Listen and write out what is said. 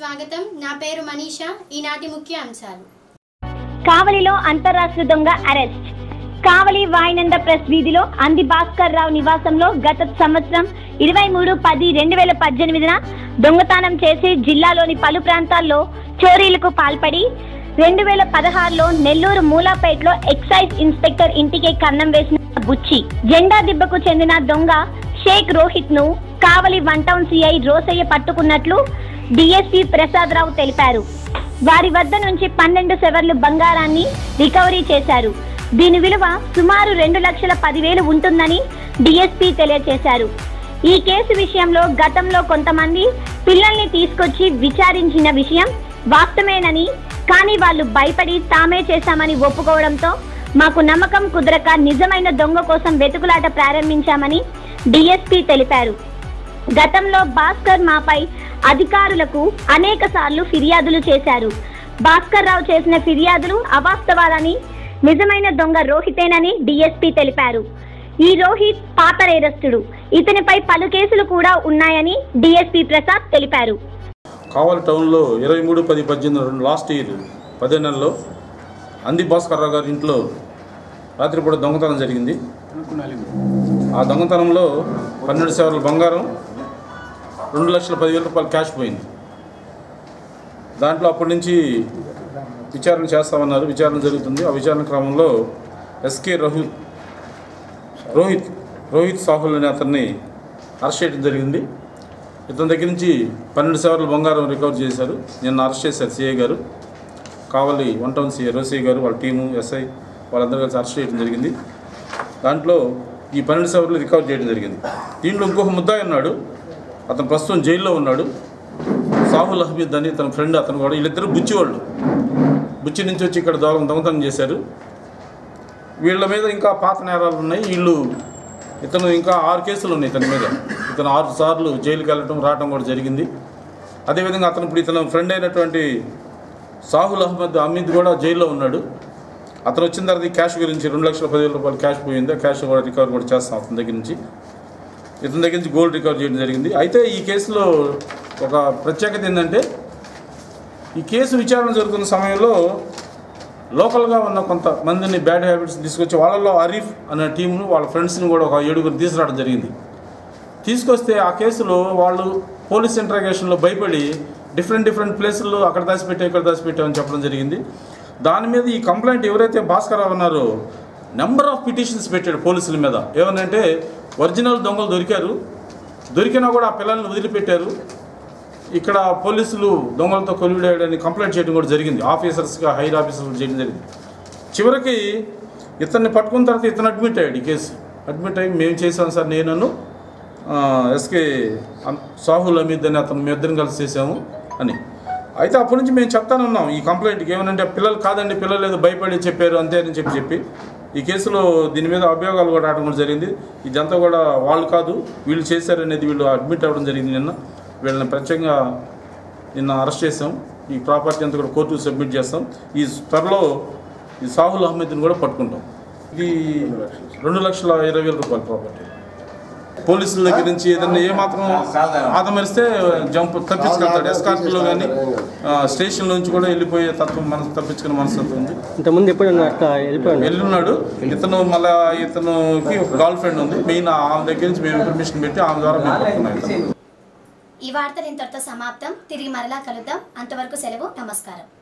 స్వాగతం నా పేరు మనీషా ఈనాటి ముఖ్య అంశాలు కావలిలో అంతరాష్ట్ర దొంగ అరెస్ట్ కావలి వాయినంద ప్రెస్ వీధిలో అంది భాస్కర్ రావు నివాసంలో గత సంవత్సరం ఇరవై మూడు పది రెండు వేల పద్దెనిమిదిన దొంగతనం చేసి జిల్లాలోని పలు ప్రాంతాల్లో చోరీలకు పాల్పడి రెండు వేల పదహారులో నెల్లూరు మూలాపేటలో ఎక్సైజ్ ఇన్స్పెక్టర్ ఇంటికి కన్నం వేసిన బుచ్చి జెండా దిబ్బకు చెందిన దొంగ షేక్ రోహిత్ ను Kavali one town CI Rosaiah పట్టుకున్నట్లు డిఎస్పీ ప్రసాద్ రావు తెలిపారు వారి వద్ద నుంచి పన్నెండు సెవర్లు బంగారాన్ని రికవరీ చేశారు దీని విలువ సుమారు రెండు లక్షల పదివేలు ఉంటుందని డిఎస్పీ తెలియజేశారు ఈ కేసు విషయంలో గతంలో కొంతమంది పిల్లల్ని తీసుకొచ్చి విచారించిన విషయం వాస్తవేనని కానీ వాళ్ళు భయపడి తామే చేశామని ఒప్పుకోవడంతో మాకు నమ్మకం కుదరక నిజమైన దొంగ కోసం వెతుకులాట ప్రారంభించామని డిఎస్పీ తెలిపారు గతంలో భాస్కర్ మాపై అధికారులకు అనేక సార్లు ఫిర్యాదులు చేశారు భాస్కర్ రావు చేసిన ఫిర్యాదులు అవాస్తవాలని నిజమైన దొంగ రోహితేనని డిఎస్పీ తెలిపారు ఈ రోహిత్ పాత నేరస్తుడు ఇతనిపై పలు కేసులు కూడా ఉన్నాయని డిఎస్పీ ప్రసాద్ తెలిపారు కావలి టౌన్లో ఇరవై మూడు పది పద్దెనిమిది రెండు లాస్ట్ ఇయర్ పదే నెలలో అంది భాస్కర్ రావు గారి ఇంట్లో రాత్రిపూట దొంగతనం జరిగింది ఆ దొంగతనంలో పన్నెండు సేవల బంగారం రెండు లక్షల పదివేల రూపాయలు క్యాష్ పోయింది దాంట్లో అప్పటి నుంచి విచారణ చేస్తామన్నారు విచారణ జరుగుతుంది ఆ విచారణ క్రమంలో ఎస్కే రోహిత్ రోహిత్ రోహిత్ సాహుల్ అనే అతన్ని అరెస్ట్ చేయడం జరిగింది ఇతని దగ్గర నుంచి పన్నెండు సేవల బంగారం రికవర్ చేశారు నిన్న అరెస్ట్ చేశారు CI garu Kavali one town CI Rosi garu వాళ్ళ టీము ఎస్ఐ వాళ్ళందరూ కలిసి అరెస్ట్ చేయడం జరిగింది దాంట్లో ఈ పన్నెండు సేవలు రికవర్ చేయడం జరిగింది దీంట్లో ఇంకొక ముద్దాయి ఉన్నాడు అతను ప్రస్తుతం జైల్లో ఉన్నాడు సాహుల్ అహ్మద్ అని తన ఫ్రెండ్ అతను కూడా వీళ్ళిద్దరు బుచ్చి వాళ్ళు బుచ్చి నుంచి వచ్చి ఇక్కడ దొంగ దొంగతనం చేశారు వీళ్ళ మీద ఇంకా పాత నేరాలు ఉన్నాయి వీళ్ళు ఇతను ఇంకా ఆరు కేసులు ఉన్నాయి ఇతని మీద ఇతను ఆరు సార్లు జైలుకి వెళ్ళటం రావటం కూడా జరిగింది అదేవిధంగా అతను ఇప్పుడు ఇతను ఫ్రెండ్ అయినటువంటి సాహుల్ అహ్మద్ అమీద్ కూడా జైల్లో ఉన్నాడు అతను వచ్చిన తర్వాత ఈ క్యాష్ గురించి రెండు లక్షల పదివేల రూపాయలు క్యాష్ పోయింది ఆ క్యాష్ కూడా రికవర్ కూడా చేస్తాం అతని దగ్గర నుంచి ఇతని దగ్గర నుంచి గోల్డ్ రికవర్ చేయడం జరిగింది అయితే ఈ కేసులో ఒక ప్రత్యేకత ఏంటంటే ఈ కేసు విచారణ జరుగుతున్న సమయంలో లోకల్గా ఉన్న కొంతమందిని బ్యాడ్ హ్యాబిట్స్ తీసుకొచ్చి వాళ్ళలో అరీఫ్ అనే టీంను వాళ్ళ ఫ్రెండ్స్ని కూడా ఒక ఏడుగురు తీసుకురావడం జరిగింది తీసుకొస్తే ఆ కేసులో వాళ్ళు పోలీస్ ఇంట్రాగేషన్లో భయపడి డిఫరెంట్ డిఫరెంట్ ప్లేసుల్లో అక్కడ దాచిపెట్టాం ఇక్కడ దాచిపెట్టామని చెప్పడం జరిగింది దాని మీద ఈ కంప్లైంట్ ఎవరైతే భాస్కర్ రావు ఉన్నారో నెంబర్ ఆఫ్ పిటిషన్స్ పెట్టాడు పోలీసుల మీద ఏమనంటే ఒరిజినల్ దొంగలు దొరికారు దొరికినా కూడా ఆ పిల్లల్ని వదిలిపెట్టారు ఇక్కడ పోలీసులు దొంగలతో కొలివిడేయడని కంప్లైంట్ చేయడం కూడా జరిగింది ఆఫీసర్స్గా హైర్ ఆఫీసర్స్ చేయడం జరిగింది చివరికి ఇతన్ని పట్టుకున్న తర్వాత ఇతను అడ్మిట్ అయ్యాడు ఈ కేసు అడ్మిట్ అయ్యి మేము చేసాం సార్ నేను ఎస్కే అం- సాహుల్ అమీద్ అని అతను మీ ఇద్దరిని కలిసి చేసాము అని అయితే అప్పటి నుంచి మేము చెప్తానున్నాం ఈ కంప్లైంట్కి ఏమనంటే పిల్లలు కాదండి పిల్లలు ఏదో భయపడి చెప్పారు అంతే అని చెప్పి చెప్పి ఈ కేసులో దీని మీద అభియోగాలు కూడా రావడం కూడా జరిగింది ఇదంతా కూడా వాళ్ళు కాదు వీళ్ళు చేశారనేది వీళ్ళు అడ్మిట్ అవ్వడం జరిగింది నిన్న వీళ్ళని ప్రత్యేకంగా నిన్న అరెస్ట్ చేసాం ఈ ప్రాపర్టీ అంతా కూడా కోర్టుకు సబ్మిట్ చేస్తాం ఈ త్వరలో ఈ సాహుల్ అహ్మద్ని కూడా పట్టుకుంటాం ఇది రెండు లక్షల ఇరవై వేల రూపాయల ప్రాపర్టీ పోలీసుల దగ్గర నుంచి ఏదైనా ఏమాత్రం ఆదమరిస్తే జంప్ తప్పించుకెళ్తాడు ఎస్కార్ట్లో కానీ స్టేషన్ నుంచి కూడా వెళ్ళిపోయే తత్వం మనసు తప్పించుకునే మనస్తత్వం ఉంది ఇంతకుముందు ఎప్పుడన్నా అట్లా వెళ్ళిపోయాడు వెళ్ళున్నాడు ఇతను మళ్ళా ఇతనుకి ఒక గర్ల్ ఫ్రెండ్ ఉంది మెయిన్ ఆమె దగ్గర నుంచి మేము ఇన్ఫర్మేషన్ పెట్టి ఆమె ద్వారా మేము పట్టుకున్నాం ఇతను. ఈ వార్తలు ఇంతటితో సమాప్తం తిరిగి మరలా కలుద్దాం అంతవరకు సెలవు నమస్కారం